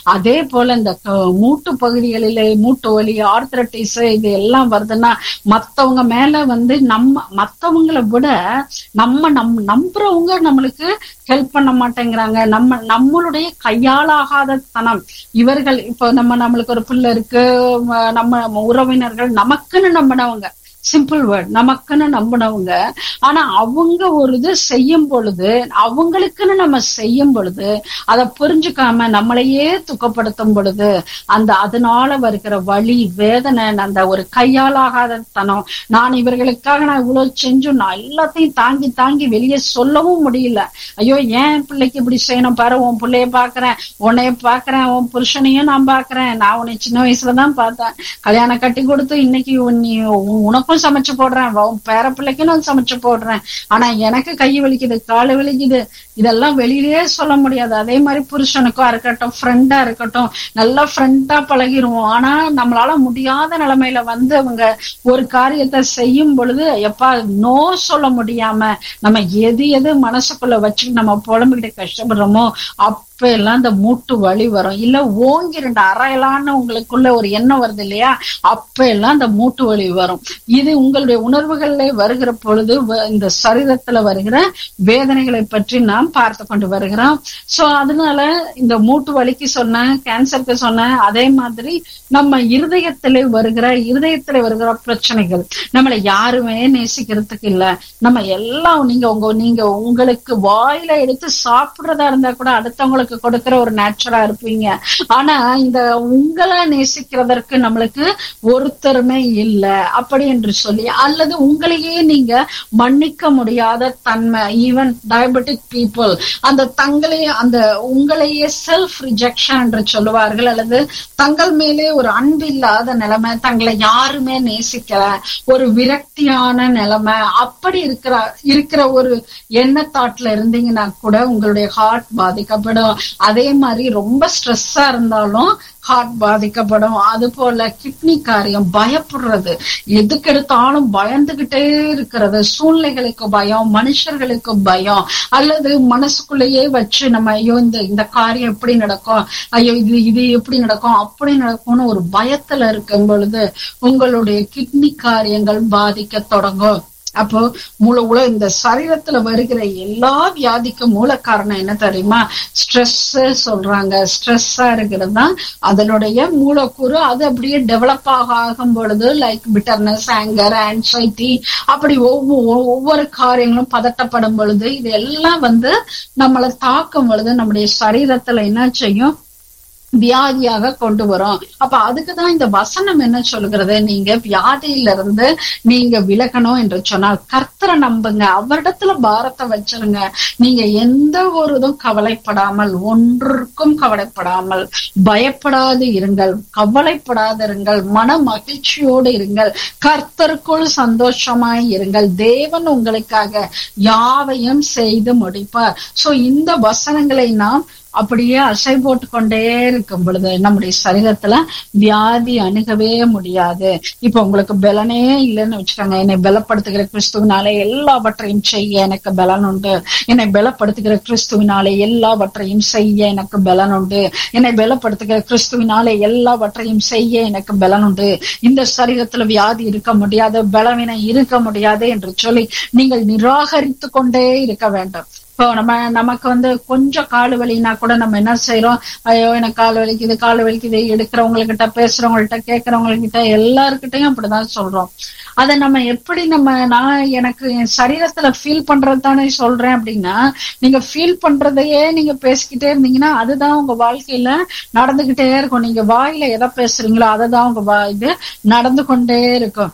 அதே போல இந்த க- மூட்டு பகுதிகளிலே மூட்டு வலி ஆர்த்தரைட்டிஸ் இது எல்லாம் வருதுன்னா மத்தவங்க மேல வந்து நம்ம மத்தவங்களை விட நம்ம நம் நம்புறவங்க நம்மளுக்கு ஹெல்ப் பண்ண மாட்டேங்கிறாங்க நம்ம நம்மளுடைய கையாலாகாத தனம் இவர்கள் இப்போ நம்ம நம்மளுக்கு ஒரு பிள்ளை இருக்கு ம- நம்ம உறவினர்கள் நமக்குன்னு நம்பினவங்க சிம்பிள் வேர்ட் நமக்குன்னு நம்பினவங்க ஆனா அவங்க ஒரு இது செய்யும் பொழுது அவங்களுக்குன்னு நம்ம செய்யும் பொழுது அதை புரிஞ்சுக்காம நம்மளையே துக்கப்படுத்தும் பொழுது அந்த அதனால வருகிற வலி வேதனை அந்த ஒரு கையாலாகாத தனம் நான் இவர்களுக்காக நான் இவ்வளவு செஞ்சும் நான் எல்லாத்தையும் தாங்கி தாங்கி வெளியே சொல்லவும் முடியல ஐயோ ஏன் பிள்ளைக்கு இப்படி செய்யணும் பாரு உன் பிள்ளைய பாக்குறேன் உன்னைய பாக்குறேன் உன் புருஷனையும் நான் பாக்குறேன் நான் உன்னை சின்ன வயசுலதான் பார்த்தேன் கல்யாணம் கட்டி கொடுத்து இன்னைக்கு உன் நீ உ- உனக்கும் சமைச்சு போடுறேன் உன் பேர பிள்ளைக்கும் நான் சமைச்சு போடுறேன் ஆனா எனக்கு கை வலிக்குது காலு வலிக்குது இதெல்லாம் வெளியிலேயே சொல்ல முடியாது அதே மாதிரி புருஷனுக்கும் இருக்கட்டும் ஃப்ரெண்டா இருக்கட்டும் நல்லா ஃப்ரெண்டா பழகிருவோம் ஆனா நம்மளால முடியாத நிலைமையில வந்து அவங்க ஒரு காரியத்தை செய்யும் பொழுது எப்பா நோ சொல்ல முடியாம நம்ம எது எது மனசுக்குள்ள வச்சு நம்ம புலம்பிக்கிட்டு கஷ்டப்படுறோமோ அப்ப எல்லாம் இந்த மூட்டு வலி வரும் இல்ல ஓங்கி ரெண்டு அறையலான்னு உங்களுக்குள்ள ஒரு எண்ணம் வருது இல்லையா அப்ப எல்லாம் இந்த மூட்டு வலி வரும் இது உங்களுடைய உணர்வுகள்ல வருகிற பொழுது வ- இந்த சரீரத்துல வருகிற வேதனைகளை பற்றி நாம் பார்த்து கொண்டு வருகிறோம் சோ அதனால இந்த மூட்டு வலிக்கு சொன்ன கேன்சருக்கு சொன்ன அதே மாதிரி நம்ம இருதயத்திலே வருகிற இருதயத்திலே வருகிற பிரச்சனைகள் நம்மளை யாருமே நேசிக்கிறதுக்கு இல்ல நம்ம எல்லாம் நீங்க உங்க நீங்க உங்களுக்கு வாயில எடுத்து சாப்பிடுறதா இருந்தா கூட அடுத்தவங்களுக்கு கொடுக்கிற ஒரு நேச்சரா இருப்பீங்க ஆனா இந்த உங்களை நேசிக்கிறதற்கு நம்மளுக்கு ஒருத்தருமே இல்ல அப்படி என்று சொல்லி அல்லது உங்களையே நீங்க மன்னிக்க முடியாத தன்மை ஈவன் டயபெட்டிக் பீப்புள் அந்த தங்களே அந்த உங்களையே செல்ஃப் ரிஜெக்ஷன் என்று சொல்லுவார்கள் அல்லது தங்கள் மேலே ஒரு அன்பு இல்லாத நிலைமை தங்களை யாருமே நேசிக்கல ஒரு விரக்தியான நிலைமை அப்படி இருக்கிற இருக்கிற ஒரு எண்ணத்தாட்ல இருந்தீங்கன்னா கூட உங்களுடைய ஹார்ட் பாதிக்கப்படும் அதே மாதிரி ரொம்ப ஸ்ட்ரெஸ்ஸா இருந்தாலும் ஹார்ட் பாதிக்கப்படும் அது போல கிட்னி காரியம் பயப்படுறது எதுக்கு எடுத்தாலும் பயந்துகிட்டே இருக்கிறது சூழ்நிலைகளுக்கு பயம் மனுஷர்களுக்கு பயம் அல்லது மனசுக்குள்ளேயே வச்சு நம்ம ஐயோ இந்த இந்த காரியம் எப்படி நடக்கும் ஐயோ இது இது எப்படி நடக்கும் அப்படி நடக்கும்னு ஒரு பயத்துல இருக்கும் பொழுது உங்களுடைய கிட்னி காரியங்கள் பாதிக்க தொடங்கும் அப்போ மூல உல இந்த சரீரத்துல வருகிற எல்லா வியாதிக்கும் மூல காரணம் என்ன தெரியுமா ஸ்ட்ரெஸ் சொல்றாங்க ஸ்ட்ரெஸ்ஸா இருக்கிறது தான் அதனுடைய மூலக்கூறு அது அப்படியே டெவலப் ஆக ஆகும் பொழுது லைக் பிட்டர்னஸ் ஆங்கர் ஆன்சைட்டி அப்படி ஒவ்வொரு ஒவ்வொரு காரியங்களும் பதட்டப்படும் பொழுது இது எல்லாம் வந்து நம்மளை தாக்கும் பொழுது நம்முடைய சரீரத்துல என்ன செய்யும் வியாதியாக கொண்டு வரும் அப்ப அதுக்குதான் இந்த வசனம் என்ன சொல்கிறது நீங்க வியாதியில இருந்து நீங்க விலகணும் என்று சொன்னால் கர்த்தரை நம்புங்க அவரிடத்துல பாரத்தை வச்சிருங்க நீங்க எந்த ஒரு இதும் கவலைப்படாமல் ஒன்றுக்கும் கவலைப்படாமல் பயப்படாது இருங்கள் கவலைப்படாது இருங்கள் மன மகிழ்ச்சியோடு இருங்கள் கர்த்தருக்குள் சந்தோஷமாய் இருங்கள் தேவன் உங்களுக்காக யாவையும் செய்து முடிப்பார் சோ இந்த வசனங்களை நாம் அப்படியே அசை போட்டு கொண்டே இருக்கும் பொழுது நம்முடைய சரீரத்துல வியாதி அணுகவே முடியாது இப்ப உங்களுக்கு பலனே இல்லைன்னு வச்சுக்கோங்க என்னை பலப்படுத்துகிற கிறிஸ்துவினாலே எல்லாவற்றையும் செய்ய எனக்கு பலன் உண்டு என்னை பலப்படுத்துகிற கிறிஸ்துவினாலே எல்லாவற்றையும் செய்ய எனக்கு பலன் உண்டு என்னை பலப்படுத்துகிற கிறிஸ்துவினாலே எல்லாவற்றையும் செய்ய எனக்கு பலன் உண்டு இந்த சரீரத்துல வியாதி இருக்க முடியாது பலவினை இருக்க முடியாது என்று சொல்லி நீங்கள் நிராகரித்து கொண்டே இருக்க வேண்டும் இப்போ நம்ம நமக்கு வந்து கொஞ்சம் கால் வலினா கூட நம்ம என்ன செய்யறோம் ஐயோ எனக்கு கால் வலிக்குது கால் வலிக்குது எடுக்கிறவங்ககிட்ட பேசுறவங்கள்ட்ட கேட்கறவங்ககிட்ட எல்லாருக்கிட்டையும் அப்படிதான் சொல்றோம் அதை நம்ம எப்படி நம்ம நான் எனக்கு என் சரீரத்துல ஃபீல் பண்றது தானே சொல்றேன் அப்படின்னா நீங்க ஃபீல் பண்றதையே நீங்க பேசிக்கிட்டே இருந்தீங்கன்னா அதுதான் உங்க வாழ்க்கையில நடந்துகிட்டே இருக்கும் நீங்க வாயில எதை பேசுறீங்களோ அதை தான் உங்க வா இது நடந்து கொண்டே இருக்கும்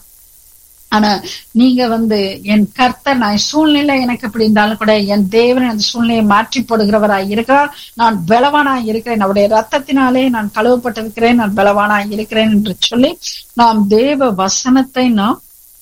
ஆனா நீங்க வந்து என் கர்த்தர் நான் சூழ்நிலை எனக்கு இப்படி இருந்தாலும் கூட என் தேவன் அந்த சூழ்நிலையை மாற்றி போடுகிறவராய் இருக்கிறார் நான் பலவானாய் இருக்கிறேன் அவருடைய ரத்தத்தினாலே நான் கழுவப்பட்டிருக்கிறேன் நான் பலவானாய் இருக்கிறேன் என்று சொல்லி நாம் தேவ வசனத்தை நாம்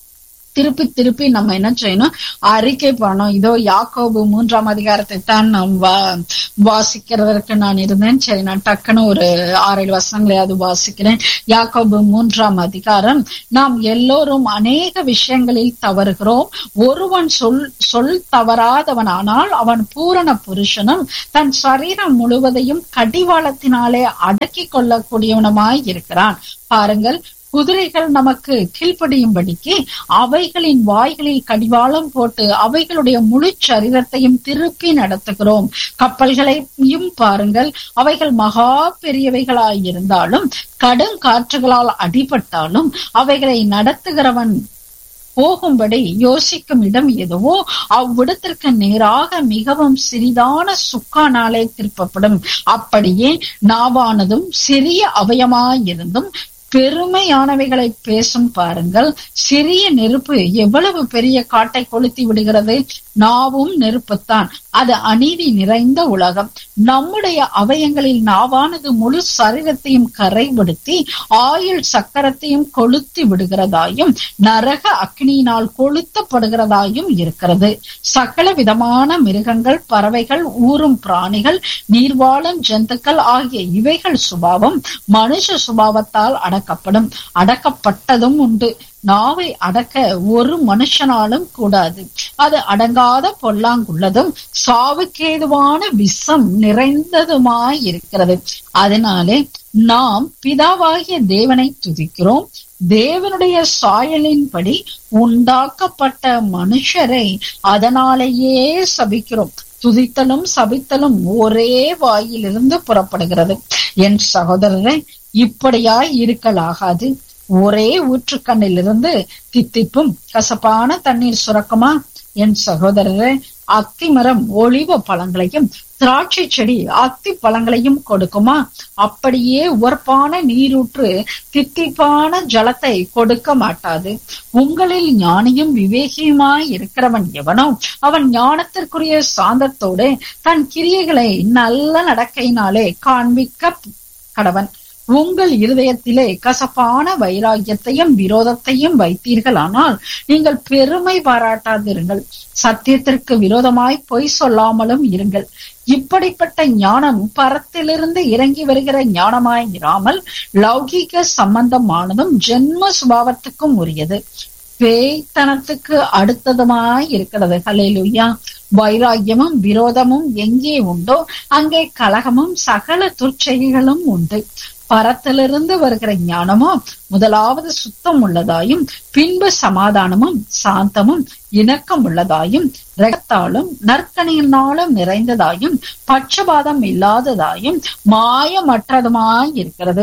திருப்பி திருப்பி நம்ம என்ன செய்யணும் அறிக்கை பண்ணணும் இதோ யாக்கோபு மூன்றாம் அதிகாரத்தை தான் நாம் வா- வாசிக்கிறதற்கு நான் இருந்தேன் சரி நான் டக்குன்னு ஒரு ஆறு ஏழு வசனங்களையாவது வாசிக்கிறேன் யாக்கோபு மூன்றாம் அதிகாரம் நாம் எல்லோரும் அநேக விஷயங்களில் தவறுகிறோம் ஒருவன் சொல் சொல் தவறாதவனானால் அவன் பூரண புருஷனும் தன் சரீரம் முழுவதையும் கடிவாளத்தினாலே அடக்கிக் கொள்ளக்கூடியவனுமாய் இருக்கிறான் பாருங்கள் குதிரைகள் நமக்கு கீழ்ப்படியும்படிக்கு அவைகளின் வாய்களில் கடிவாளம் போட்டு அவைகளுடைய முழு சரீரத்தையும் திருப்பி நடத்துகிறோம் கப்பல்களையும் பாருங்கள் அவைகள் மகா பெரியவைகளாயிருந்தாலும் கடும் காற்றுகளால் அடிபட்டாலும் அவைகளை நடத்துகிறவன் போகும்படி யோசிக்கும் இடம் எதுவோ அவ்விடத்திற்கு நேராக மிகவும் சிறிதான சுக்கானாலே திருப்பப்படும் அப்படியே நாவானதும் சிறிய அவயமாயிருந்தும் பெருமையானவைகளை பேசும் பாருங்கள் சிறிய நெருப்பு எவ்வளவு பெரிய காட்டை கொளுத்தி விடுகிறது நாவும் நெருப்புத்தான் அது அநீதி நிறைந்த உலகம் நம்முடைய அவயங்களில் நாவானது முழு சரீரத்தையும் கரைபடுத்தி ஆயுள் சக்கரத்தையும் கொளுத்தி விடுகிறதாயும் நரக அக்னியினால் கொளுத்தப்படுகிறதாயும் இருக்கிறது சகல விதமான மிருகங்கள் பறவைகள் ஊரும் பிராணிகள் நீர்வாழும் ஜந்துக்கள் ஆகிய இவைகள் சுபாவம் மனுஷ சுபாவத்தால் அடக்கப்படும் அடக்கப்பட்டதும் உண்டு நாவை அடக்க ஒரு மனுஷனாலும் கூடாது அது அடங்காத பொல்லாங்குள்ளதும் சாவுக்கேதுவான விஷம் நிறைந்ததுமாய் இருக்கிறது அதனாலே நாம் பிதாவாகிய தேவனை துதிக்கிறோம் தேவனுடைய சாயலின்படி உண்டாக்கப்பட்ட மனுஷரை அதனாலேயே சபிக்கிறோம் துதித்தலும் சபித்தலும் ஒரே வாயிலிருந்து புறப்படுகிறது என் சகோதரரை இப்படியாய் இருக்கலாகாது ஒரே ஊற்றுக்கண்ணிலிருந்து தித்திப்பும் கசப்பான தண்ணீர் சுரக்குமா என் சகோதரரே அத்திமரம் ஒளிவ பழங்களையும் திராட்சை செடி அத்தி பழங்களையும் கொடுக்குமா அப்படியே உவர்ப்பான நீரூற்று தித்திப்பான ஜலத்தை கொடுக்க மாட்டாது உங்களில் ஞானியும் விவேகியுமாய் இருக்கிறவன் எவனோ அவன் ஞானத்திற்குரிய சாந்தத்தோடு தன் கிரியைகளை நல்ல நடக்கையினாலே காண்பிக்க கடவன் உங்கள் இருதயத்திலே கசப்பான வைராக்கியத்தையும் விரோதத்தையும் வைத்தீர்களானால் நீங்கள் பெருமை பாராட்டாதிருங்கள் சத்தியத்திற்கு விரோதமாய் பொய் சொல்லாமலும் இருங்கள் இப்படிப்பட்ட ஞானம் பரத்திலிருந்து இறங்கி வருகிற ஞானமாய் இராமல் லௌகீக சம்பந்தமானதும் ஜென்ம சுபாவத்துக்கும் உரியது பேய்த்தனத்துக்கு அடுத்ததுமாய் இருக்கிறது ஹலேலுயா வைராக்கியமும் விரோதமும் எங்கே உண்டோ அங்கே கலகமும் சகல துர்ச்செய்களும் உண்டு பரத்திலிருந்து வருகிற ஞானமோ முதலாவது சுத்தம் உள்ளதாயும் பின்பு சமாதானமும் சாந்தமும் இணக்கம் உள்ளதாயும் ரகத்தாலும் நற்கனியினாலும் நிறைந்ததாயும் பட்சபாதம் இல்லாததாயும் மாயமற்றதுமாய் இருக்கிறது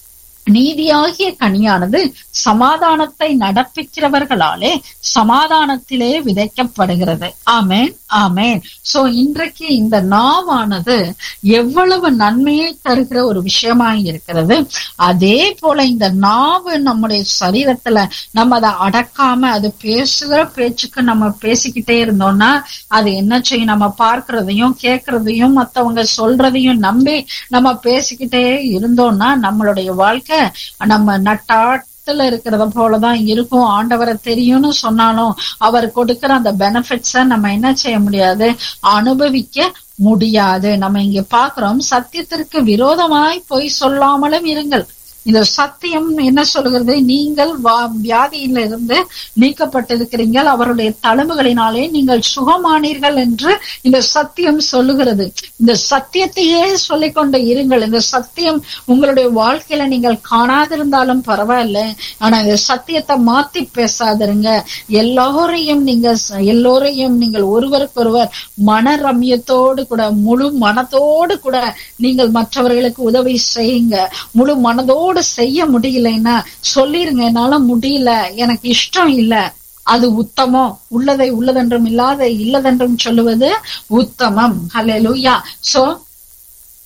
நீதியாகிய கனியானது சமாதானத்தை நடப்பிக்கிறவர்களாலே சமாதானத்திலே விதைக்கப்படுகிறது ஆமேன் ஆமேன் சோ இன்றைக்கு இந்த நாவானது எவ்வளவு நன்மையை தருகிற ஒரு விஷயமாய் இருக்கிறது அதே போல இந்த நாவு நம்முடைய சரீரத்துல நம்ம அதை அடக்காம அது பேசுகிற பேச்சுக்கு நம்ம பேசிக்கிட்டே இருந்தோம்னா அது என்ன செய்யும் நம்ம பார்க்கிறதையும் கேட்கறதையும் மத்தவங்க சொல்றதையும் நம்பி நம்ம பேசிக்கிட்டே இருந்தோம்னா நம்மளுடைய வாழ்க்கை நம்ம நட்டாத்துல இருக்கிறத போலதான் இருக்கும் ஆண்டவரை தெரியும்னு சொன்னாலும் அவர் கொடுக்கிற அந்த பெனிஃபிட்ஸ நம்ம என்ன செய்ய முடியாது அனுபவிக்க முடியாது நம்ம இங்க பாக்குறோம் சத்தியத்திற்கு விரோதமாய் பொய் சொல்லாமலும் இருங்கள் இந்த சத்தியம் என்ன சொல்கிறது நீங்கள் வியாதியில இருந்து நீக்கப்பட்டிருக்கிறீர்கள் அவருடைய தழும்புகளினாலே நீங்கள் சுகமானீர்கள் என்று இந்த சத்தியம் சொல்லுகிறது இந்த சத்தியத்தையே சொல்லிக்கொண்டு இருங்கள் இந்த சத்தியம் உங்களுடைய வாழ்க்கையில நீங்கள் காணாதிருந்தாலும் பரவாயில்ல ஆனா இந்த சத்தியத்தை மாத்தி பேசாதிருங்க எல்லோரையும் நீங்க எல்லோரையும் நீங்கள் ஒருவருக்கொருவர் மன ரம்யத்தோடு கூட முழு மனத்தோடு கூட நீங்கள் மற்றவர்களுக்கு உதவி செய்யுங்க முழு மனதோடு செய்ய முடியலைன்னா சொல்லிருங்க என்னால முடியல எனக்கு இஷ்டம் இல்ல அது உத்தமம் உள்ளதை உள்ளதென்றும் இல்லாத இல்லதென்றும் சொல்லுவது உத்தமம் ஹலே லூயா சோ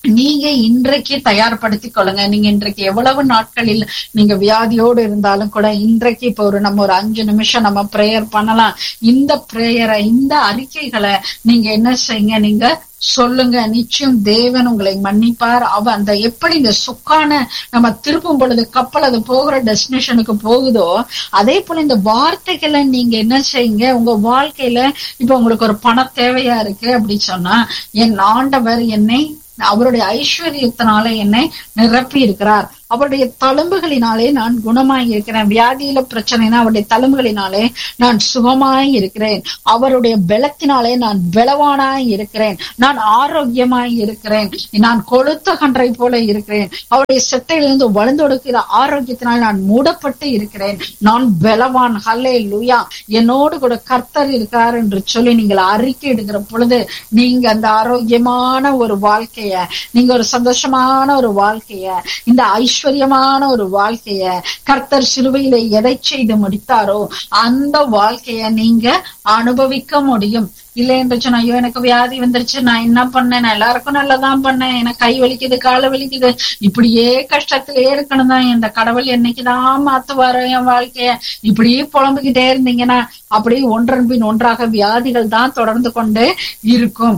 நீங்க இன்றைக்கு தயார்படுத்திக் கொள்ளுங்க நீங்க இன்றைக்கு எவ்வளவு நாட்களில் நீங்க வியாதியோடு இருந்தாலும் கூட இன்றைக்கு இப்ப ஒரு நம்ம ஒரு அஞ்சு நிமிஷம் நம்ம பிரேயர் பண்ணலாம் இந்த பிரேயரை இந்த அறிக்கைகளை நீங்க என்ன செய்யுங்க நீங்க சொல்லுங்க நிச்சயம் தேவன் உங்களை மன்னிப்பார் அவ அந்த எப்படி இந்த சுக்கான நம்ம திருப்பும் பொழுது கப்பல் அது போகிற டெஸ்டினேஷனுக்கு போகுதோ அதே போல இந்த வார்த்தைகளை நீங்க என்ன செய்யுங்க உங்க வாழ்க்கையில இப்ப உங்களுக்கு ஒரு பண தேவையா இருக்கு அப்படி சொன்னா என் ஆண்டவர் என்னை அவருடைய ஐஸ்வர்யத்தினால என்னை நிரப்பி இருக்கிறார் அவருடைய தழும்புகளினாலே நான் குணமாய் இருக்கிறேன் வியாதியில பிரச்சனைனா அவருடைய தழும்புகளினாலே நான் சுகமாய் இருக்கிறேன் அவருடைய பலத்தினாலே நான் பலவானாய் இருக்கிறேன் நான் ஆரோக்கியமாய் இருக்கிறேன் நான் கொளுத்த கன்றை போல இருக்கிறேன் அவருடைய செட்டையிலிருந்து வளர்ந்தொடுக்கிற ஆரோக்கியத்தினால் நான் மூடப்பட்டு இருக்கிறேன் நான் பலவான் ஹல்லே லுயா என்னோடு கூட கர்த்தர் இருக்கிறார் என்று சொல்லி நீங்கள் அறிக்கை எடுக்கிற பொழுது நீங்க அந்த ஆரோக்கியமான ஒரு வாழ்க்கைய நீங்க ஒரு சந்தோஷமான ஒரு வாழ்க்கைய இந்த ஐஸ்வர்யமான ஒரு வாழ்க்கைய கர்த்தர் சிலுவையில எதை செய்து முடித்தாரோ அந்த வாழ்க்கைய நீங்க அனுபவிக்க முடியும் இல்ல என்று சொன்னா ஐயோ எனக்கு வியாதி வந்துருச்சு நான் என்ன பண்ணேன் நான் எல்லாருக்கும் நல்லதான் பண்ணேன் எனக்கு கை வலிக்குது காலை வலிக்குது இப்படியே கஷ்டத்திலே இருக்கணும் தான் இந்த கடவுள் என்னைக்குதான் மாத்துவாரு என் வாழ்க்கைய இப்படியே புலம்புகிட்டே இருந்தீங்கன்னா அப்படியே ஒன்றன் பின் ஒன்றாக வியாதிகள் தான் தொடர்ந்து கொண்டு இருக்கும்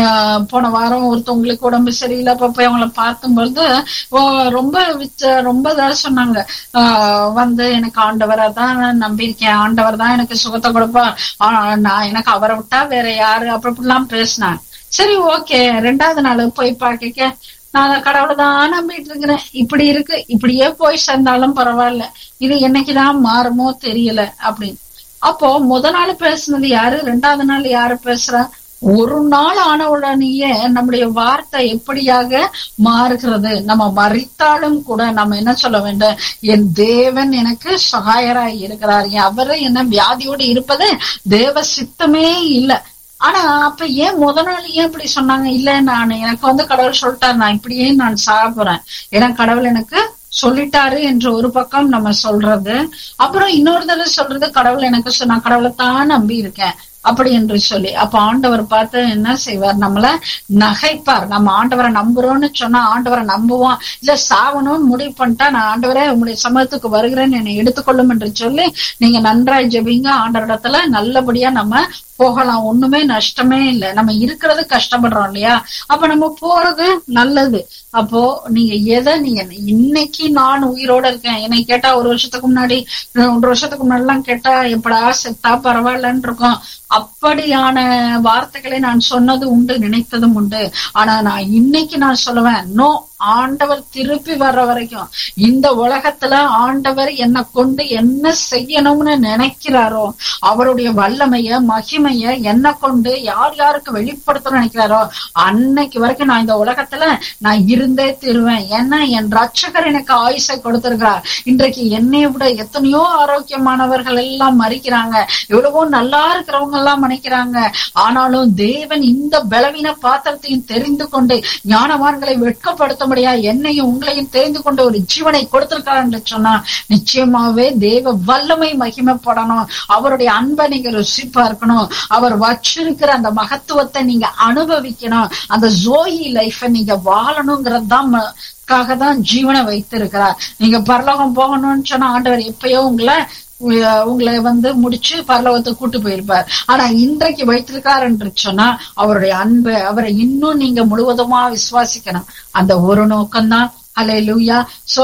போன வாரம் ஒருத்தவங்களுக்கு உடம்பு சரியில்லை அப்ப போய் அவங்கள பார்க்கும்பொழுது ரொம்ப விச்ச ரொம்ப இதாக சொன்னாங்க ஆஹ் வந்து எனக்கு ஆண்டவரை தான் நம்பியிருக்கேன் ஆண்டவர் தான் எனக்கு சுகத்தை கொடுப்பா நான் எனக்கு அவரை விட்டா வேற யாரு அப்படி இப்படிலாம் பேசினாங்க சரி ஓகே ரெண்டாவது நாள் போய் பார்க்க நான் கடவுளை தான் நம்பிட்டு இருக்கிறேன் இப்படி இருக்கு இப்படியே போய் சேர்ந்தாலும் பரவாயில்ல இது என்னைக்குதான் மாறுமோ தெரியல அப்படின்னு அப்போ முத நாள் பேசுனது யாரு ரெண்டாவது நாள் யாரு பேசுறா ஒரு நாள் ஆன உடனேயே நம்முடைய வார்த்தை எப்படியாக மாறுகிறது நம்ம மறித்தாலும் கூட நம்ம என்ன சொல்ல வேண்டும் என் தேவன் எனக்கு சகாயராய் இருக்கிறார் அவரு என்ன வியாதியோடு இருப்பது தேவ சித்தமே இல்லை ஆனா அப்ப ஏன் முத நாள் ஏன் இப்படி சொன்னாங்க இல்ல நான் எனக்கு வந்து கடவுள் சொல்லிட்டாரு நான் இப்படியே நான் சாக போறேன் ஏன்னா கடவுள் எனக்கு சொல்லிட்டாரு என்று ஒரு பக்கம் நம்ம சொல்றது அப்புறம் இன்னொரு தடவை சொல்றது கடவுள் எனக்கு நான் கடவுளை தான் நம்பி இருக்கேன் அப்படி என்று சொல்லி அப்ப ஆண்டவர் பார்த்து என்ன செய்வார் நம்மள நகைப்பார் நம்ம ஆண்டவரை நம்புறோம்னு சொன்னா ஆண்டவரை நம்புவோம் இல்ல சாவணும்னு முடிவு பண்ணிட்டா நான் ஆண்டவரே உங்களுடைய சமூகத்துக்கு வருகிறேன்னு என்னை எடுத்துக்கொள்ளும் என்று சொல்லி நீங்க நன்றாய் ஜெபிங்க ஆண்டவரிடத்துல நல்லபடியா நம்ம போகலாம் ஒண்ணுமே நஷ்டமே இல்லை நம்ம இருக்கிறது கஷ்டப்படுறோம் இல்லையா அப்ப நம்ம போறது நல்லது அப்போ நீங்க எதை நீங்க இன்னைக்கு நான் உயிரோட இருக்கேன் என்னை கேட்டா ஒரு வருஷத்துக்கு முன்னாடி ஒன்றரை வருஷத்துக்கு முன்னாடி எல்லாம் கேட்டா எப்படா செத்தா பரவாயில்லன்னு இருக்கும் அப்படியான வார்த்தைகளை நான் சொன்னது உண்டு நினைத்ததும் உண்டு ஆனா நான் இன்னைக்கு நான் சொல்லுவேன் நோ ஆண்டவர் திருப்பி வர்ற வரைக்கும் இந்த உலகத்துல ஆண்டவர் என்னை கொண்டு என்ன செய்யணும்னு நினைக்கிறாரோ அவருடைய வல்லமைய மகிமைய என்ன கொண்டு யார் யாருக்கு வெளிப்படுத்தணும்னு நினைக்கிறாரோ அன்னைக்கு வரைக்கும் நான் இந்த உலகத்துல நான் இருந்தே தீருவேன் ஏன்னா என் ரட்சகர் எனக்கு ஆயுசை கொடுத்திருக்கிறார் இன்றைக்கு என்னை விட எத்தனையோ ஆரோக்கியமானவர்கள் எல்லாம் மறிக்கிறாங்க எவ்வளவோ நல்லா இருக்கிறவங்க எல்லாம் மறைக்கிறாங்க ஆனாலும் தேவன் இந்த பலவீன பாத்திரத்தையும் தெரிந்து கொண்டு ஞானவான்களை வெட்கப்படுத்த முடியா என்னையும் உங்களையும் தெரிந்து கொண்ட ஒரு ஜீவனை கொடுத்திருக்கார் என்று சொன்னா நிச்சயமாவே தேவ வல்லமை மகிமைப்படணும் அவருடைய அன்பை நீங்க ருசிப்பா இருக்கணும் அவர் வச்சிருக்கிற அந்த மகத்துவத்தை நீங்க அனுபவிக்கணும் அந்த ஜோயி லைஃபை நீங்க வாழணுங்கிறது தான் காக தான் ஜீவனை வைத்திருக்கிறார் நீங்க பரலோகம் போகணும்னு சொன்னா ஆண்டவர் எப்பயோ உங்களை உங்களை வந்து முடிச்சு பரலோகத்துக்கு கூட்டு போயிருப்பார் ஆனா இன்றைக்கு வைத்திருக்கார் என்று சொன்னா அவருடைய அன்பு அவரை இன்னும் நீங்க முழுவதுமா விசுவாசிக்கணும் அந்த ஒரு நோக்கம்தான் அலை லூயா சோ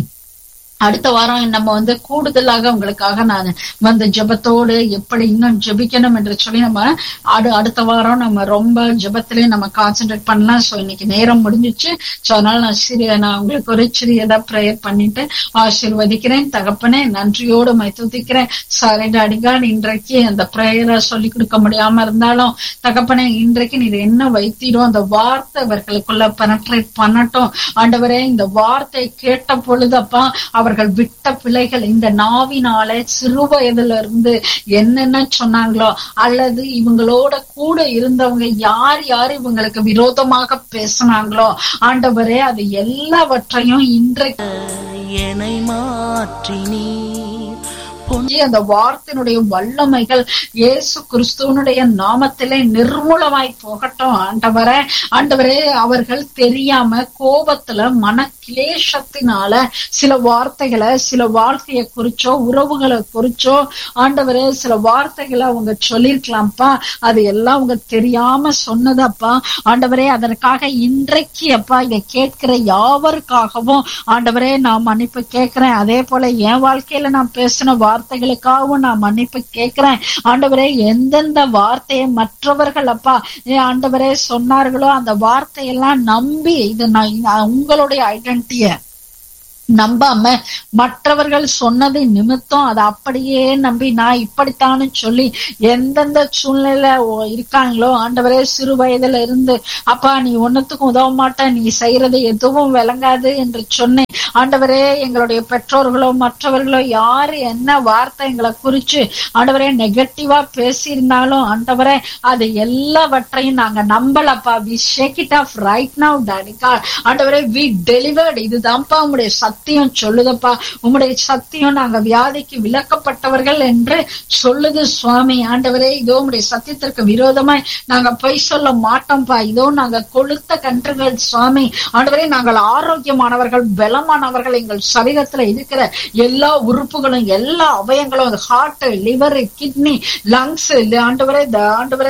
அடுத்த வாரம் நம்ம வந்து கூடுதலாக உங்களுக்காக நான் வந்து ஜெபத்தோடு எப்படி இன்னும் ஜெபிக்கணும் என்று சொல்லி நம்ம அடு அடுத்த வாரம் நம்ம ரொம்ப ஜெபத்திலே நம்ம கான்சென்ட்ரேட் பண்ணலாம் ஸோ இன்னைக்கு நேரம் முடிஞ்சிச்சு ஸோ அதனால நான் சிறிய நான் உங்களுக்கு ஒரு சிறியதா ப்ரேயர் பண்ணிட்டு ஆசீர்வதிக்கிறேன் தகப்பனே நன்றியோடு மை துதிக்கிறேன் சாரி அடிகான் இன்றைக்கு அந்த ப்ரேயரை சொல்லி கொடுக்க முடியாம இருந்தாலும் தகப்பனே இன்றைக்கு நீர் என்ன வைத்தீரோ அந்த வார்த்தை இவர்களுக்குள்ள பெனட்ரேட் பண்ணட்டும் ஆண்டவரே இந்த வார்த்தை கேட்ட பொழுதப்பா அவர்கள் விட்ட பிள்ளைகள் இந்த நாவினால சிறு வயதுல இருந்து என்னென்ன சொன்னாங்களோ அல்லது இவங்களோட கூட இருந்தவங்க யார் யார் இவங்களுக்கு விரோதமாக பேசினாங்களோ ஆண்டவரே அது எல்லாவற்றையும் இன்றைக்கு என்னை மாற்றி நீர் பொங்கி அந்த வார்த்தையினுடைய வல்லமைகள் இயேசு கிறிஸ்துவனுடைய நாமத்திலே நிர்மூலமாய் போகட்டும் ஆண்டவரே ஆண்டவரே அவர்கள் தெரியாம கோபத்துல மன கிளேஷத்தினால சில வார்த்தைகளை சில வாழ்க்கையை குறிச்சோ உறவுகளை குறிச்சோ ஆண்டவரே சில வார்த்தைகளை அவங்க சொல்லிருக்கலாம்ப்பா அது எல்லாம் அவங்க தெரியாம சொன்னதப்பா ஆண்டவரே அதற்காக இன்றைக்கு அப்பா இதை கேட்கிற யாவருக்காகவும் ஆண்டவரே நான் மன்னிப்பு கேட்கிறேன் அதே போல என் வாழ்க்கையில நான் பேசின வார்த்தைகளுக்காகவும் நான் மன்னிப்பு கேட்கிறேன் ஆண்டவரே எந்தெந்த வார்த்தையை மற்றவர்கள் அப்பா ஏ ஆண்டவரே சொன்னார்களோ அந்த வார்த்தையெல்லாம் நம்பி இது நான் உங்களுடைய ஐடென்டிட்டிய நம்பாம மற்றவர்கள் சொன்னதை நிமித்தம் அதை அப்படியே நம்பி நான் இப்படித்தானு சொல்லி எந்தெந்த சூழ்நிலை இருக்காங்களோ ஆண்டவரே சிறு வயதுல இருந்து அப்பா நீ ஒன்னுத்துக்கும் உதவ மாட்ட நீ செய்யறது எதுவும் விளங்காது என்று சொன்னேன் ஆண்டவரே எங்களுடைய பெற்றோர்களோ மற்றவர்களோ யாரு என்ன வார்த்தை எங்களை குறிச்சு ஆண்டவரே நெகட்டிவா பேசியிருந்தாலும் ஆண்டவரே அது எல்லாவற்றையும் நாங்க நம்பலப்பா we shake it off right now டாடிகா ஆண்டவரே வி டெலிவர்டு இதுதான்ப்பா உங்களுடைய சத்தியம் சொல்லுதப்பா உங்களுடைய சத்தியம் நாங்க வியாதிக்கு விலக்கப்பட்டவர்கள் என்று சொல்லுது சுவாமி ஆண்டவரே இதோ உங்களுடைய சத்தியத்திற்கு விரோதமாய் நாங்க பொய் சொல்ல மாட்டோம்ப்பா இதோ நாங்க கொளுத்த கன்றுகள் சுவாமி ஆண்டவரே நாங்கள் ஆரோக்கியமானவர்கள் பலமானவர்கள் எங்கள் சரீரத்துல இருக்கிற எல்லா உறுப்புகளும் எல்லா அவயங்களும் ஹார்ட் லிவர் கிட்னி லங்ஸ் ஆண்டவரே இந்த ஆண்டவரே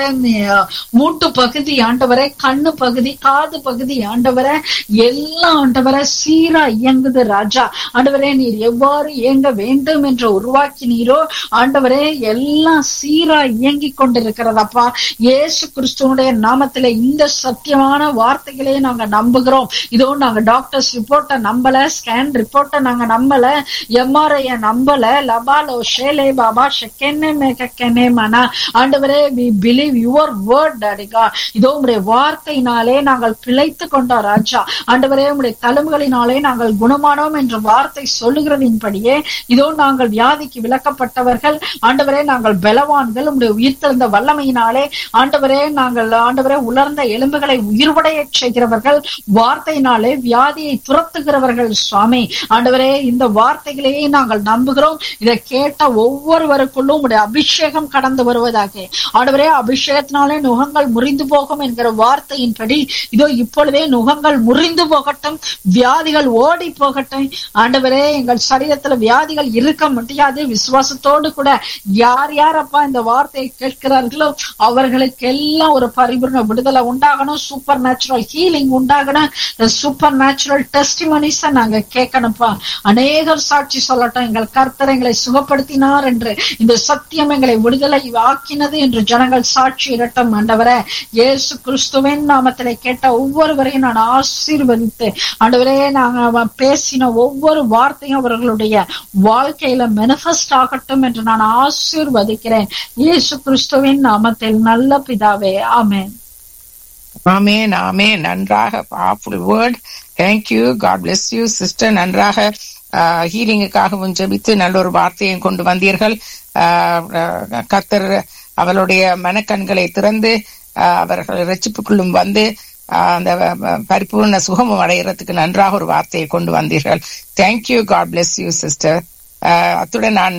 மூட்டு பகுதி ஆண்டவரே கண்ணு பகுதி காது பகுதி ஆண்டவரே எல்லாம் ஆண்டவரே சீரா இயங்குது ராஜா ஆண்டவரே நீர் எவ்வாறு இயங்க வேண்டும் என்று உருவாக்கினீரோ ஆண்டவரே எல்லாம் சீரா இயங்கி கொண்டிருக்கிறதப்பா இயேசு கிறிஸ்துவனுடைய நாமத்திலே இந்த சத்தியமான வார்த்தைகளே நாங்க நம்புகிறோம் இதோ நாங்க டாக்டர்ஸ் ரிப்போர்ட்டை நம்பல ஸ்கேன் ரிப்போர்ட்டை நாங்க நம்பல எம்ஆர்ஐ நம்பல லபாலோ ஷேலே பாபா ஷெக்கென்னே மேக்கென்னே மனா ஆண்டவரே வி பிலீவ் யுவர் வேர்ட் டாடிகா இதோ உங்களுடைய வார்த்தையினாலே நாங்கள் பிழைத்து கொண்டோம் ராஜா ஆண்டவரே உங்களுடைய தழும்புகளினாலே நாங்கள் குணமானோம் என்ற வார்த்தை சொல்லுகிறதின்படியே இதோ நாங்கள் வியாதிக்கு விலக்கப்பட்டவர்கள் ஆண்டவரே நாங்கள் பலவான்கள் உங்களுடைய உயிர்த்தெழுந்த வல்லமையினாலே ஆண்டவரே நாங்கள் ஆண்டவரே உலர்ந்த எலும்புகளை உயிர்வடைய செய்கிறவர்கள் வார்த்தையினாலே வியாதியை துரத்துகிறவர்கள் சுவாமி ஆண்டவரே இந்த வார்த்தைகளையே நாங்கள் நம்புகிறோம் இதை கேட்ட ஒவ்வொருவருக்குள்ளும் உடைய அபிஷேகம் கடந்து வருவதாக ஆண்டவரே அபிஷேகத்தினாலே நுகங்கள் முறிந்து போகும் என்கிற வார்த்தையின்படி இதோ இப்பொழுதே நுகங்கள் முறிந்து போகட்டும் வியாதிகள் ஓடி போகட்டும் ஆண்டவரே எங்கள் சரீரத்துல வியாதிகள் இருக்க முடியாது விசுவாசத்தோடு கூட யார் யார் அப்பா இந்த வார்த்தையை கேட்கிறார்களோ அவர்களுக்கு எல்லாம் ஒரு பரிபூர்ண விடுதலை உண்டாகணும் சூப்பர் நேச்சுரல் ஹீலிங் உண்டாகணும் சூப்பர் நேச்சுரல் டெஸ்டிமனிஸ நாங்க கேட்கணும்ப்பா அநேகர் சாட்சி சொல்லட்டும் எங்கள் கர்த்தர் எங்களை சுகப்படுத்தினார் என்று இந்த சத்தியம் எங்களை விடுதலை ஆக்கினது என்று ஜனங்கள் சாட்சி இரட்டம் ஆண்டவரே இயேசு கிறிஸ்துவின் நாமத்திலே கேட்ட ஒவ்வொருவரையும் நான் ஆசீர்வதித்து ஆண்டவரே நாங்க பேசின ஒவ்வொரு வார்த்தையும் அவர்களுடைய வாழ்க்கையில மெனிஃபெஸ்ட் ஆகட்டும் என்று நான் ஆசீர்வதிக்கிறேன் இயேசு கிறிஸ்துவின் நாமத்தில் நல்ல பிதாவே ஆமேன் ஆமேன் ஆமேன் நன்றாக powerful word thank you God bless you sister நன்றாக ஹீலிங்குக்காகவும் ஜெபித்து நல்ல ஒரு வார்த்தையை கொண்டு வந்தீர்கள் கத்தர் அவளுடைய மனக்கண்களை திறந்து அவர்கள் ரட்சிப்புக்குள்ளும் வந்து அந்த பரிபூர்ண சுகமும் அடைகிறதுக்கு நன்றாக ஒரு வார்த்தையை கொண்டு வந்தீர்கள் thank you God bless you sister அத்துடன் நான்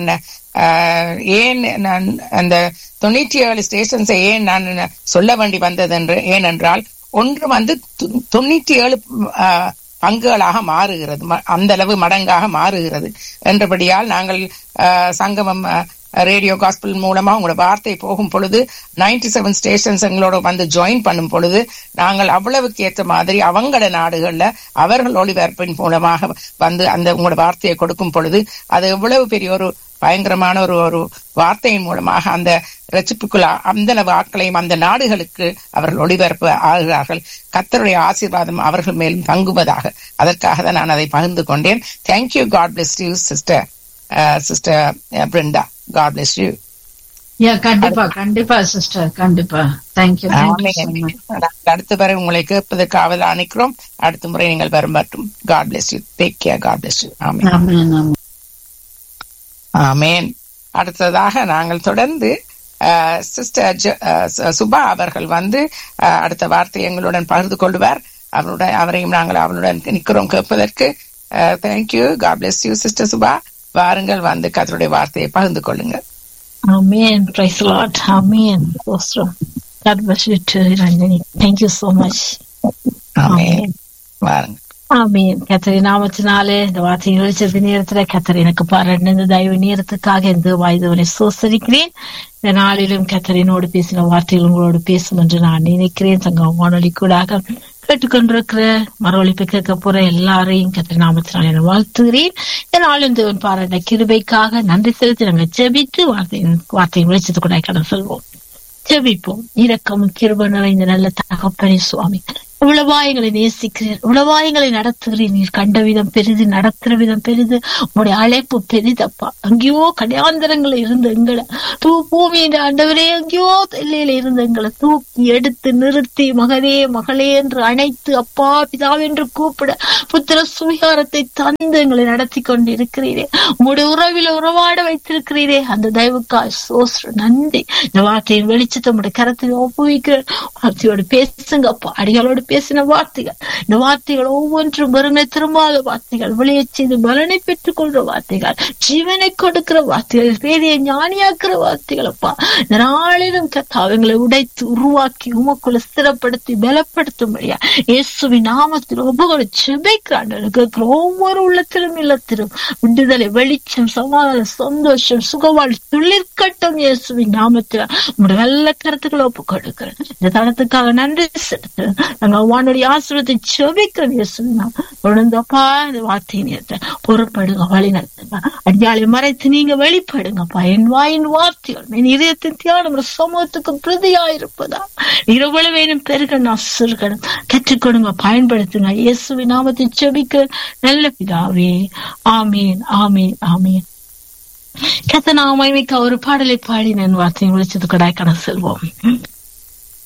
ஏன் நான் அந்த தொண்ணூற்றி ஏழு ஸ்டேஷன்ஸை ஏன் நான் சொல்ல வேண்டி வந்தது என்று ஏனென்றால் ஒன்று வந்து தொண்ணூற்றி ஏழு பங்குகளாக மாறுகிறது அந்த அளவு மடங்காக மாறுகிறது என்றபடியால் நாங்கள் சங்கமம் ரேடியோ காஸ்பிள் மூலமா உங்களோட வார்த்தை போகும் பொழுது நைன்டி செவன் ஸ்டேஷன்ஸ் எங்களோட வந்து ஜாயின் பண்ணும் பொழுது நாங்கள் அவ்வளவுக்கு ஏற்ற மாதிரி அவங்களோட நாடுகள்ல அவர்கள் ஒளிபரப்பின் மூலமாக வந்து அந்த உங்களோட வார்த்தையை கொடுக்கும் பொழுது அது எவ்வளவு பெரிய ஒரு பயங்கரமான ஒரு ஒரு வார்த்தையின் மூலமாக அந்த ரச்சிப்புக்குள் அந்த ஆட்களையும் அந்த நாடுகளுக்கு அவர்கள் ஒளிபரப்பு ஆகிறார்கள் கத்தருடைய ஆசீர்வாதம் அவர்கள் மேலும் தங்குவதாக அதற்காக தான் நான் அதை பகிர்ந்து கொண்டேன் thank you God bless you sister sister Brinda God bless you கண்டிப்பா கண்டிப்பா சிஸ்டர் கண்டிப்பா தேங்க்யூ அடுத்த முறை உங்களை கேட்பதற்காக அனுக்கிறோம் அடுத்த முறை நீங்கள் வரும் மற்றும் God bless you take care God bless you ஆமேன் ஆமேன் அடுத்ததாக நாங்கள் தொடர்ந்து சிஸ்டர் சுபா அவர்கள் வந்து அடுத்த வார்த்தை எங்களுடன் பகிர்ந்து கொள்வார் அவருடன் அவரையும் நாங்கள் அவருடன் நிற்கிறோம் கேட்பதற்கு thank you God bless you sister Subha வாருங்கள் வந்து கத்தருடைய வார்த்தையை பகிர்ந்து கொள்ளுங்கள் Amen. Praise the Lord. Amen. Awesome. God bless you too, Ranjani. Thank you so much. ஆமென் வாருங்கள் ஆமீன் கத்தரி நாமத்தினாலே இந்த வார்த்தை வெளிச்சத்து நேரத்துல கத்தரி எனக்கு பாராட்டின இந்த தயவு நேரத்துக்காக இந்த வாய்தவனை சோசரிக்கிறேன் இந்த நாளிலும் கத்தரினோடு பேசின வார்த்தைகள் உங்களோடு பேசும் என்று நான் நினைக்கிறேன் சங்கம் வானொலி கூடாக கேட்டுக்கொண்டிருக்கிற மறுவழிப்பு கேட்க போற எல்லாரையும் கத்திரி நாமத்தினால் என வாழ்த்துகிறேன் இந்த நாளும் தேவன் பாராட்டின கிருபைக்காக நன்றி செலுத்தி நாங்கள் ஜெபித்து வார்த்தையின் வார்த்தையின் வெளிச்சத்து கூட கடன் சொல்வோம் ஜெபிப்போம் இரக்கமும் கிருப நிறைந்த நல்ல தகப்பனே சுவாமி இவ்வளவா எங்களை நேசிக்கிறீர் இவ்வளவா எங்களை நடத்துகிறீர் நீர் கண்ட விதம் பெரிது நடத்துற விதம் பெரிது உங்களுடைய அழைப்பு பெரிதப்பா அங்கேயோ கடையாந்தரங்களை இருந்த எங்களை தூ பூமியின் ஆண்டவரே எங்கேயோ எல்லையில இருந்த எங்களை தூக்கி எடுத்து நிறுத்தி மகனே மகளே என்று அணைத்து அப்பா பிதாவென்று கூப்பிட புத்திர சுவிகாரத்தை தந்து எங்களை நடத்தி கொண்டு இருக்கிறீரே உங்களுடைய உறவில உறவாட வைத்திருக்கிறீரே அந்த தயவுக்காய் சோஸ்ர நன்றி இந்த வார்த்தையின் வெளிச்சத்தை உங்களுடைய கரத்தில் ஒப்புவிக்கிறேன் வார்த்தையோடு பேசுங்கப்பா அடிகளோடு பேசின வார்த்தைகள் இந்த வார்த்தைகள் ஒவ்வொன்றும் வெறுமை திரும்பாத வார்த்தைகள் வெளியே செய்து பலனை பெற்றுக் கொள்ற வார்த்தைகள் ஜீவனை கொடுக்கிற வார்த்தைகள் பேரையை ஞானியாக்குற வார்த்தைகள் அப்பா இந்த நாளிலும் கத்தா அவங்களை உடைத்து உருவாக்கி உமக்குள்ள ஸ்திரப்படுத்தி பலப்படுத்தும்படியா இயேசுவின் நாமத்தில் ஒவ்வொரு செபைக்கிறாண்டர்களுக்கு ஒவ்வொரு உள்ளத்திலும் இல்லத்திலும் விடுதலை வெளிச்சம் சமாதானம் சந்தோஷம் சுகவாழ் துளிர்கட்டும் இயேசுவின் நாமத்தில் உங்களுடைய நல்ல கருத்துக்களை ஒப்பு கொடுக்கிறேன் இந்த தளத்துக்காக நன்றி செலுத்துறேன் நாங்கள் வானுடைய ஆசிரியத்தை செபிக்கிறோம் இயேசுவின் உணர்ந்தப்பா இந்த வார்த்தை நேரத்தை பொறுப்படுங்க வழி நடத்துங்க அடியாளை மறைத்து நீங்க வெளிப்படுங்கப்பா என் வாயின் வார்த்தைகள் என் இதயத்தின் தியானம் ஒரு சமூகத்துக்கு பிரதியா இருப்பதா இரவளவு வேணும் பெருக நான் சிறுகணும் கற்றுக் கொடுங்க பயன்படுத்துங்க இயேசுவின் நாமத்தை செபிக்க நல்ல பிதாவே ஆமீன் ஆமீன் ஆமீன் கத்த நாமைமிக்க ஒரு பாடலை பாடி நான் வார்த்தையை விழிச்சது கடாய் கணக்கு செல்வோம்